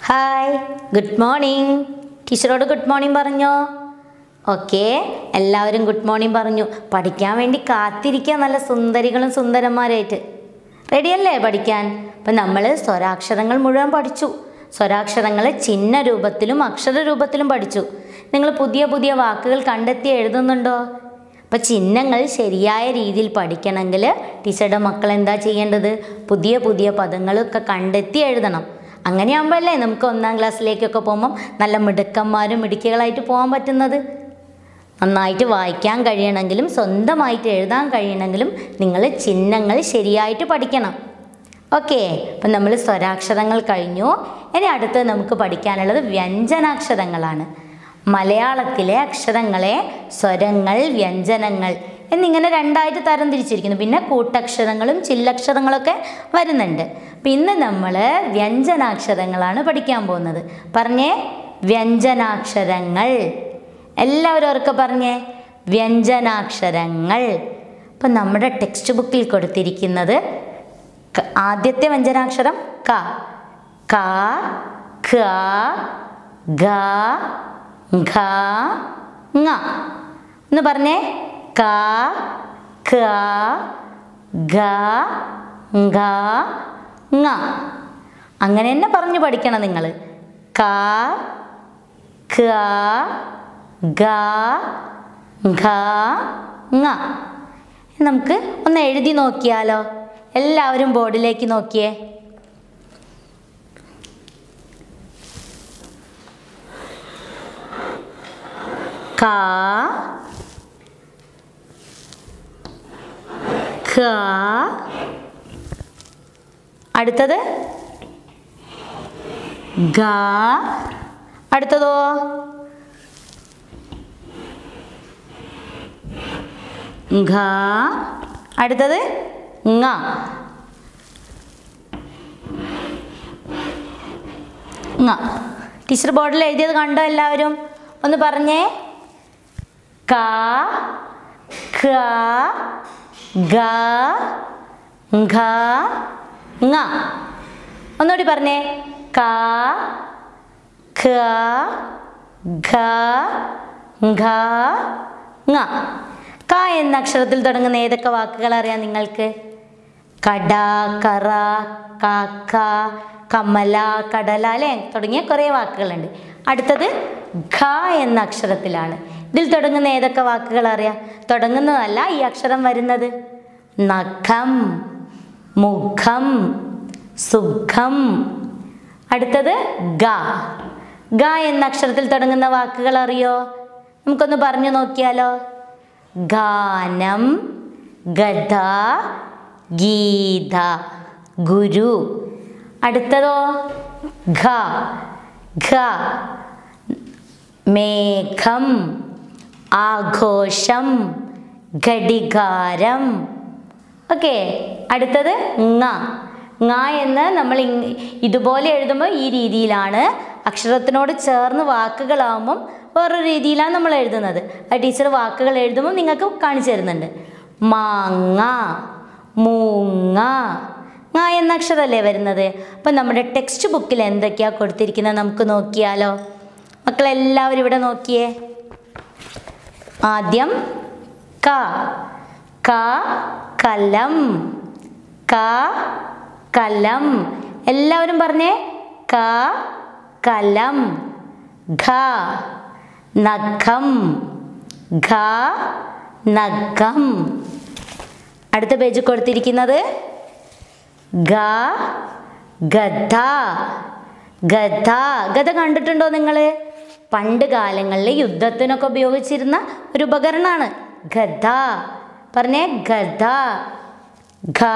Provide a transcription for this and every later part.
hi good morning ടീച്ചറോട് good morning പറഞ്ഞോ okay എല്ലാവരും ഗുഡ് മോർണിംഗ് പറഞ്ഞു പഠിക്കാൻ വേണ്ടി കാത്തിരിക്കുക നല്ല സുന്ദരികളും സുന്ദരന്മാരായിട്ട് റെഡിയല്ലേ പഠിക്കാൻ അപ്പം നമ്മൾ സ്വരാക്ഷരങ്ങൾ മുഴുവൻ പഠിച്ചു സ്വരാക്ഷരങ്ങൾ ചിഹ്ന രൂപത്തിലും അക്ഷര രൂപത്തിലും പഠിച്ചു നിങ്ങൾ പുതിയ പുതിയ വാക്കുകൾ കണ്ടെത്തി എഴുതുന്നുണ്ടോ അപ്പം ചിഹ്നങ്ങൾ ശരിയായ രീതിയിൽ പഠിക്കണമെങ്കിൽ ടീച്ചറുടെ മക്കൾ എന്താ ചെയ്യേണ്ടത് പുതിയ പുതിയ പദങ്ങളൊക്കെ കണ്ടെത്തി എഴുതണം അങ്ങനെയാകുമ്പോഴല്ലേ നമുക്ക് ഒന്നാം ക്ലാസ്സിലേക്കൊക്കെ പോകുമ്പം നല്ല മിടുക്കന്മാരും മിടുക്കികളായിട്ട് പോകാൻ പറ്റുന്നത് നന്നായിട്ട് വായിക്കാൻ കഴിയണമെങ്കിലും സ്വന്തമായിട്ട് എഴുതാൻ കഴിയണമെങ്കിലും നിങ്ങൾ ചിഹ്നങ്ങൾ ശരിയായിട്ട് പഠിക്കണം ഓക്കെ അപ്പം നമ്മൾ സ്വരാക്ഷരങ്ങൾ കഴിഞ്ഞു ഇനി അടുത്ത് നമുക്ക് പഠിക്കാനുള്ളത് വ്യഞ്ജനാക്ഷരങ്ങളാണ് മലയാളത്തിലെ അക്ഷരങ്ങളെ സ്വരങ്ങൾ വ്യഞ്ജനങ്ങൾ എന്നിങ്ങനെ രണ്ടായിട്ട് തരംതിരിച്ചിരിക്കുന്നു പിന്നെ കൂട്ടക്ഷരങ്ങളും ചില്ലക്ഷരങ്ങളൊക്കെ വരുന്നുണ്ട് അപ്പം ഇന്ന് നമ്മൾ വ്യഞ്ജനാക്ഷരങ്ങളാണ് പഠിക്കാൻ പോകുന്നത് പറഞ്ഞേ വ്യഞ്ജനാക്ഷരങ്ങൾ എല്ലാവരും അവർക്ക് പറഞ്ഞേ വ്യഞ്ജനാക്ഷരങ്ങൾ അപ്പം നമ്മുടെ ടെക്സ്റ്റ് ബുക്കിൽ കൊടുത്തിരിക്കുന്നത് ക- ആദ്യത്തെ വ്യഞ്ജനാക്ഷരം ക ക ഖ ഗ ഘ ങ എന്ന് പറഞ്ഞേ ക ഖ ഗ ഘ ങ അങ്ങനെ തന്നെ പറഞ്ഞു പഠിക്കണം നിങ്ങൾ ക ഖ ഗ ഘ ങ നമുക്ക് ഒന്ന് എഴുതി നോക്കിയാലോ എല്ലാവരും ബോർഡിലേക്ക് നോക്കിയേ ക ഖ അടുത്തത് ഗ അടുത്തതോ ഘ അടുത്തത് ങ ങ ടീച്ചർ ബോർഡിൽ എഴുതിയത് കണ്ടോ എല്ലാവരും ഒന്ന് പറഞ്ഞേ ക ഖ ഗ ഘ ങ ഒന്നുകൂടി പറഞ്ഞേ ക ഖ ഘ ഘ ങ ക എന്ന അക്ഷരത്തിൽ തുടങ്ങുന്ന ഏതൊക്കെ വാക്കുകൾ അറിയാം നിങ്ങൾക്ക് കട കറ കാക്ക കമല കടല അല്ലേ തുടങ്ങിയ കുറേ വാക്കുകളുണ്ട് അടുത്തത് ഘ എന്ന അക്ഷരത്തിലാണ് ഇതിൽ തുടങ്ങുന്ന ഏതൊക്കെ വാക്കുകൾ അറിയാം തുടങ്ങുന്നതല്ല ഈ അക്ഷരം വരുന്നത് നഖം മുഖം സുഖം അടുത്തത് ഗ ഗ എന്ന അക്ഷരത്തിൽ തുടങ്ങുന്ന വാക്കുകൾ അറിയോ നമുക്കൊന്ന് പറഞ്ഞു നോക്കിയാലോ ഗാനം ഗധ ഗീത ഗുരു അടുത്തതോ ഘ ഘ മേഘം ആഘോഷം ഘടികാരം ഓക്കെ അടുത്തത് ങ ങ എന്ന് നമ്മൾ ഇങ് ഇതുപോലെ എഴുതുമ്പോൾ ഈ രീതിയിലാണ് അക്ഷരത്തിനോട് ചേർന്ന് വാക്കുകളാവുമ്പം വേറൊരു രീതിയിലാണ് നമ്മൾ എഴുതുന്നത് ആ ടീച്ചർ വാക്കുകൾ എഴുതുമ്പോൾ നിങ്ങൾക്ക് കാണിച്ചു തരുന്നുണ്ട് മാങ്ങ മൂങ്ങ ങ എന്ന അക്ഷരമല്ലേ വരുന്നത് അപ്പം നമ്മുടെ ടെക്സ്റ്റ് ബുക്കിൽ എന്തൊക്കെയാണ് കൊടുത്തിരിക്കുന്നത് നമുക്ക് നോക്കിയാലോ മക്കളെല്ലാവരും ഇവിടെ നോക്കിയേ ആദ്യം ക ക കലം ക കലം എല്ലാവരും പറഞ്ഞേ ക കലം ഘ നഖം ഘ നഖം അടുത്ത പേജ് കൊടുത്തിരിക്കുന്നത് ഗ ഗധ ഗധ ഗധ കണ്ടിട്ടുണ്ടോ നിങ്ങൾ പണ്ട് കാലങ്ങളിൽ യുദ്ധത്തിനൊക്കെ ഉപയോഗിച്ചിരുന്ന ഒരു ഉപകരണമാണ് ഗധ പറഞ്ഞേ ഗധ ഘ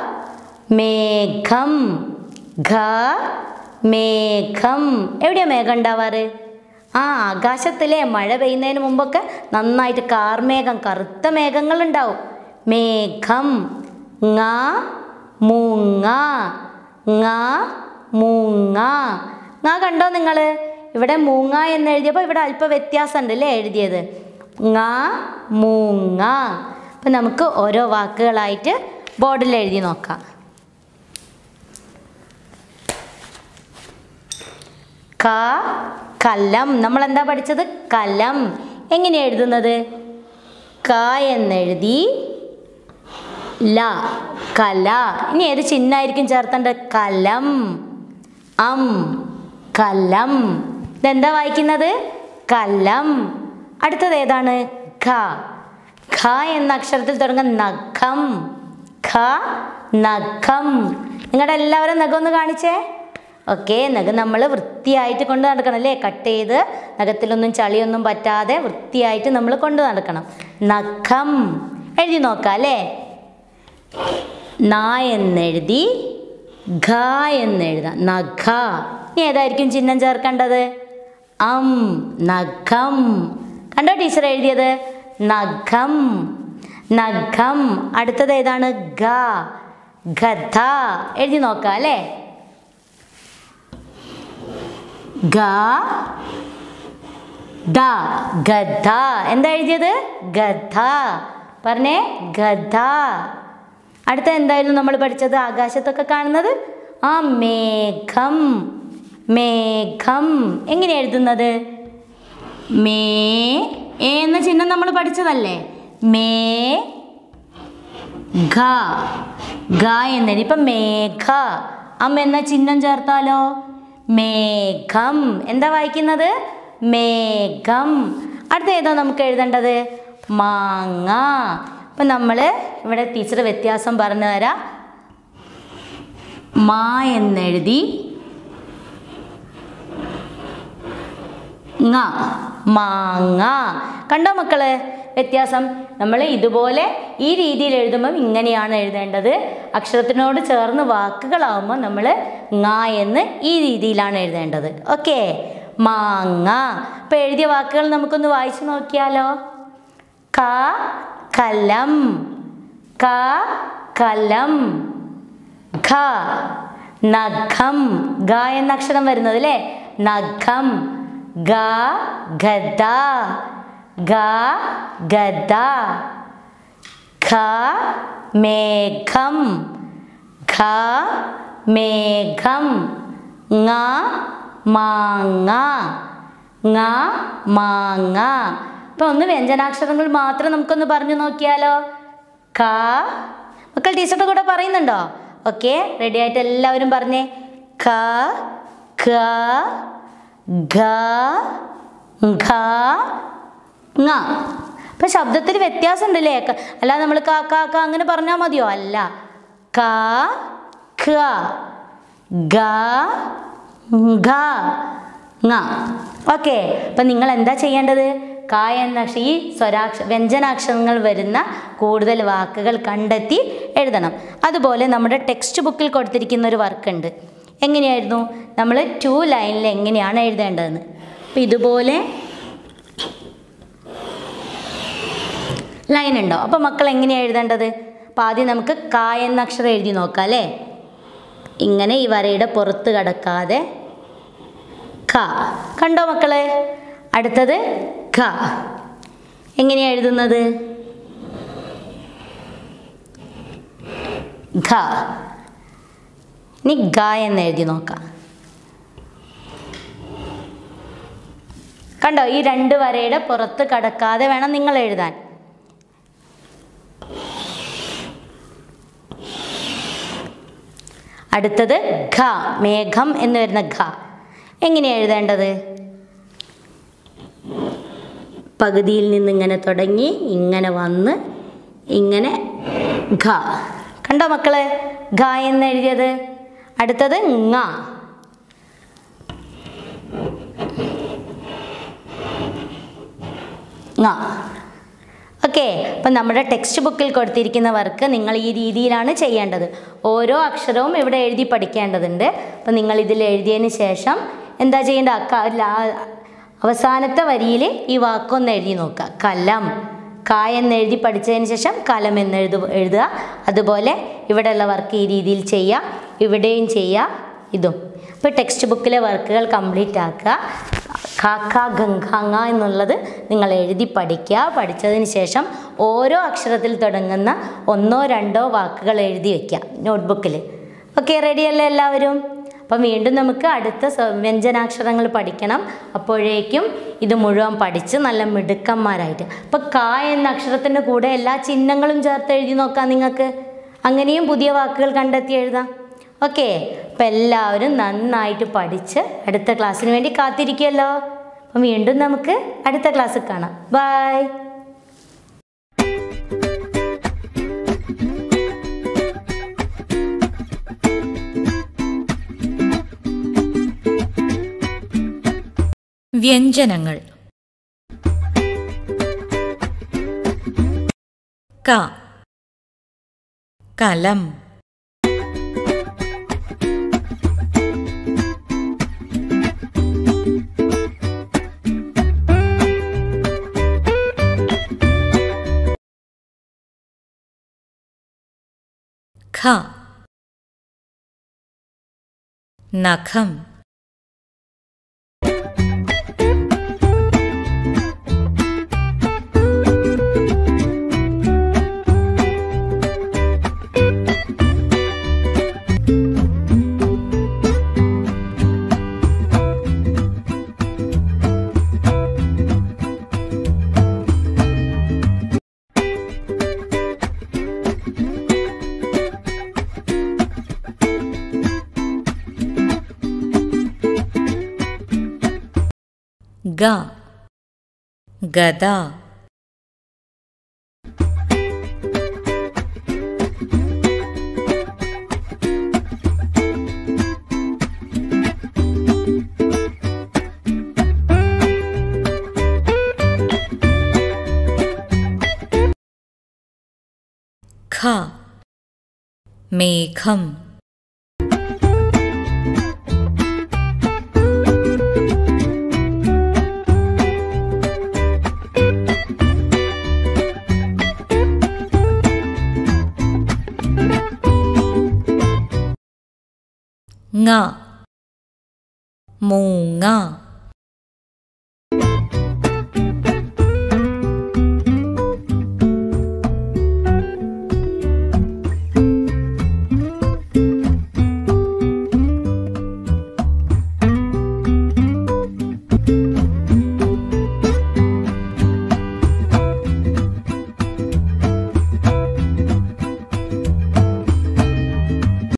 മേഘം ഘ മേഘം എവിടെയാ മേഘം ഉണ്ടാവാറ് ആ ആകാശത്തിലെ മഴ പെയ്യുന്നതിന് മുമ്പൊക്കെ നന്നായിട്ട് കാർമേഘം കറുത്ത മേഘങ്ങൾ ഉണ്ടാവും മേഘം ങ മൂങ്ങ ങ മൂങ്ങ ങ കണ്ടോ നിങ്ങൾ ഇവിടെ മൂങ്ങ എന്ന് എഴുതിയപ്പോൾ ഇവിടെ അല്പ വ്യത്യാസമുണ്ട് അല്ലേ എഴുതിയത് ങ മൂങ്ങ അപ്പം നമുക്ക് ഓരോ വാക്കുകളായിട്ട് ബോർഡിൽ എഴുതി നോക്കാം ക കലം നമ്മൾ എന്താ പഠിച്ചത് കലം എങ്ങനെ എഴുതുന്നത് ക എന്നെഴുതി ല കല ഇനി ഏത് ചിഹ്നമായിരിക്കും ചേർത്തേണ്ടത് കലം അം കലം ഇതെന്താ വായിക്കുന്നത് കലം അടുത്തത് ഏതാണ് ഖ ഖ എന്ന അക്ഷരത്തിൽ തുടങ്ങുന്ന നഖം ഖ നഖം നിങ്ങളുടെ എല്ലാവരും നഖം ഒന്ന് കാണിച്ചേ ഓക്കെ നഖം നമ്മൾ വൃത്തിയായിട്ട് കൊണ്ട് നടക്കണം അല്ലേ കട്ട് ചെയ്ത് നഖത്തിലൊന്നും ചളിയൊന്നും പറ്റാതെ വൃത്തിയായിട്ട് നമ്മൾ കൊണ്ട് നടക്കണം നഖം എഴുതി നോക്കാം അല്ലേ ന എന്നെഴുതി ഘ എന്നെഴുതാം നഖ ഇനി ഏതായിരിക്കും ചിഹ്നം ചേർക്കേണ്ടത് അം നഖം കണ്ടോ ടീച്ചർ എഴുതിയത് നഖം നഖം അടുത്തത് ഏതാണ് ഗ ഗധ എഴുതി നോക്കാം അല്ലേ ഗ ദ ഗധ എന്താ എഴുതിയത് ഗധ പറഞ്ഞേ ഗധ അടുത്ത എന്തായിരുന്നു നമ്മൾ പഠിച്ചത് ആകാശത്തൊക്കെ കാണുന്നത് ആ മേഘം മേഘം എങ്ങനെ എഴുതുന്നത് മേ എ എന്ന ചിഹ്നം നമ്മൾ പഠിച്ചതല്ലേ മേ ഘ ഘ എന്നെഴുതി ഇപ്പം മേഘ അം എന്ന ചിഹ്നം ചേർത്താലോ മേഘം എന്താ വായിക്കുന്നത് മേഘം അടുത്ത ഏതാ നമുക്ക് എഴുതേണ്ടത് മാങ്ങ അപ്പം നമ്മൾ ഇവിടെ ടീച്ചർ വ്യത്യാസം പറഞ്ഞു തരാം മാ എന്നെഴുതി ങ മാങ്ങ കണ്ടോ മക്കള് വ്യത്യാസം നമ്മൾ ഇതുപോലെ ഈ രീതിയിൽ എഴുതുമ്പോൾ ഇങ്ങനെയാണ് എഴുതേണ്ടത് അക്ഷരത്തിനോട് ചേർന്ന് വാക്കുകളാവുമ്പോൾ നമ്മൾ ങ എന്ന് ഈ രീതിയിലാണ് എഴുതേണ്ടത് ഓക്കെ മാങ്ങ ഇപ്പം എഴുതിയ വാക്കുകൾ നമുക്കൊന്ന് വായിച്ചു നോക്കിയാലോ ക കലം ക കലം ഖ നഖം ഗ എന്ന അക്ഷരം വരുന്നത് അല്ലേ നഖം ഗ ഗദ ഗ ഗദ ഖ മേഘം ഖ മേഘം ങ മാങ്ങ ങ മാങ്ങ അപ്പം ഒന്ന് വ്യഞ്ജനാക്ഷരങ്ങൾ മാത്രം നമുക്കൊന്ന് പറഞ്ഞു നോക്കിയാലോ ക മക്കൾ ടീച്ചറുടെ കൂടെ പറയുന്നുണ്ടോ ഓക്കെ റെഡി ആയിട്ട് എല്ലാവരും പറഞ്ഞേ ക ഖ ഘ ഘ ങ അപ്പം ശബ്ദത്തിൽ വ്യത്യാസം ഉണ്ടല്ലേ ക- അല്ലാതെ നമ്മൾ ക ക ക അങ്ങനെ പറഞ്ഞാൽ മതിയോ അല്ല ക ഖ ഗ ഘ ങ ഓക്കെ അപ്പം നിങ്ങൾ എന്താ ചെയ്യേണ്ടത് ക എന്ന അക്ഷ ഈ സ്വരാക്ഷ വ്യഞ്ജനാക്ഷരങ്ങൾ വരുന്ന കൂടുതൽ വാക്കുകൾ കണ്ടെത്തി എഴുതണം അതുപോലെ നമ്മുടെ ടെക്സ്റ്റ് ബുക്കിൽ കൊടുത്തിരിക്കുന്ന ഒരു വർക്ക് ഉണ്ട് എങ്ങനെയായിരുന്നു നമ്മൾ ടു ലൈനിൽ എങ്ങനെയാണ് എഴുതേണ്ടതെന്ന് അപ്പം ഇതുപോലെ ലൈൻ ഉണ്ടോ അപ്പോൾ മക്കൾ എങ്ങനെയാണ് എഴുതേണ്ടത് അപ്പോൾ ആദ്യം നമുക്ക് ക എന്ന അക്ഷരം എഴുതി നോക്കാം അല്ലേ ഇങ്ങനെ ഈ വരയുടെ പുറത്ത് കടക്കാതെ ഖ കണ്ടോ മക്കളെ അടുത്തത് ഖ എങ്ങനെയാ എഴുതുന്നത് ഖ ഇനി ഗ എന്ന് എഴുതി നോക്കാം കണ്ടോ ഈ രണ്ട് വരയുടെ പുറത്ത് കടക്കാതെ വേണം നിങ്ങൾ എഴുതാൻ അടുത്തത് ഘ മേഘം എന്ന് വരുന്ന ഘ എങ്ങനെയാണ് എഴുതേണ്ടത് പകുതിയിൽ നിന്ന് ഇങ്ങനെ തുടങ്ങി ഇങ്ങനെ വന്ന് ഇങ്ങനെ ഘ കണ്ടോ മക്കളെ ഘ എന്ന് എഴുതിയത് അടുത്തത് ങ ങ ഓക്കെ അപ്പം നമ്മുടെ ടെക്സ്റ്റ് ബുക്കിൽ കൊടുത്തിരിക്കുന്ന വർക്ക് നിങ്ങൾ ഈ രീതിയിലാണ് ചെയ്യേണ്ടത് ഓരോ അക്ഷരവും ഇവിടെ എഴുതി പഠിക്കേണ്ടതുണ്ട് അപ്പം നിങ്ങൾ ഇതിൽ എഴുതിയതിന് ശേഷം എന്താ ചെയ്യേണ്ട അക്ക ലാ- അവസാനത്തെ വരിയിൽ ഈ വാക്കൊന്ന് എഴുതി നോക്കുക കലം ക എന്ന് എഴുതി പഠിച്ചതിന് ശേഷം കലം എന്ന് എഴുതു എഴുതുക അതുപോലെ ഇവിടെയുള്ള വർക്ക് ഈ രീതിയിൽ ചെയ്യുക ഇവിടെയും ചെയ്യുക ഇതും ഇപ്പോൾ ടെക്സ്റ്റ് ബുക്കിലെ വർക്കുകൾ കംപ്ലീറ്റ് ആക്കുക കാക്ക ഗംഗാങ്ങ എന്നുള്ളത് നിങ്ങൾ എഴുതി പഠിക്കുക പഠിച്ചതിന് ശേഷം ഓരോ അക്ഷരത്തിൽ തുടങ്ങുന്ന ഒന്നോ രണ്ടോ വാക്കുകൾ എഴുതി വയ്ക്കുക നോട്ട്ബുക്കിൽ ഓക്കെ റെഡിയല്ലേ എല്ലാവരും അപ്പം വീണ്ടും നമുക്ക് അടുത്ത സ- വ്യഞ്ജനാക്ഷരങ്ങൾ പഠിക്കണം അപ്പോഴേക്കും ഇത് മുഴുവൻ പഠിച്ച് നല്ല മിടുക്കന്മാരായിട്ട് അപ്പം ക എന്ന അക്ഷരത്തിൻ്റെ കൂടെ എല്ലാ ചിഹ്നങ്ങളും ചേർത്ത് എഴുതി നോക്കാം നിങ്ങൾക്ക് അങ്ങനെയും പുതിയ വാക്കുകൾ കണ്ടെത്തി എഴുതാം ഓക്കെ അപ്പം എല്ലാവരും നന്നായിട്ട് പഠിച്ച് അടുത്ത ക്ലാസ്സിന് വേണ്ടി കാത്തിരിക്കുമല്ലോ അപ്പം വീണ്ടും നമുക്ക് അടുത്ത ക്ലാസ്സിൽ കാണാം ബൈ വ്യഞ്ജനങ്ങൾ ക കലം ഖ നഖം ഗ ഗദ ഖ മേഘം ങ മൂങ്ങ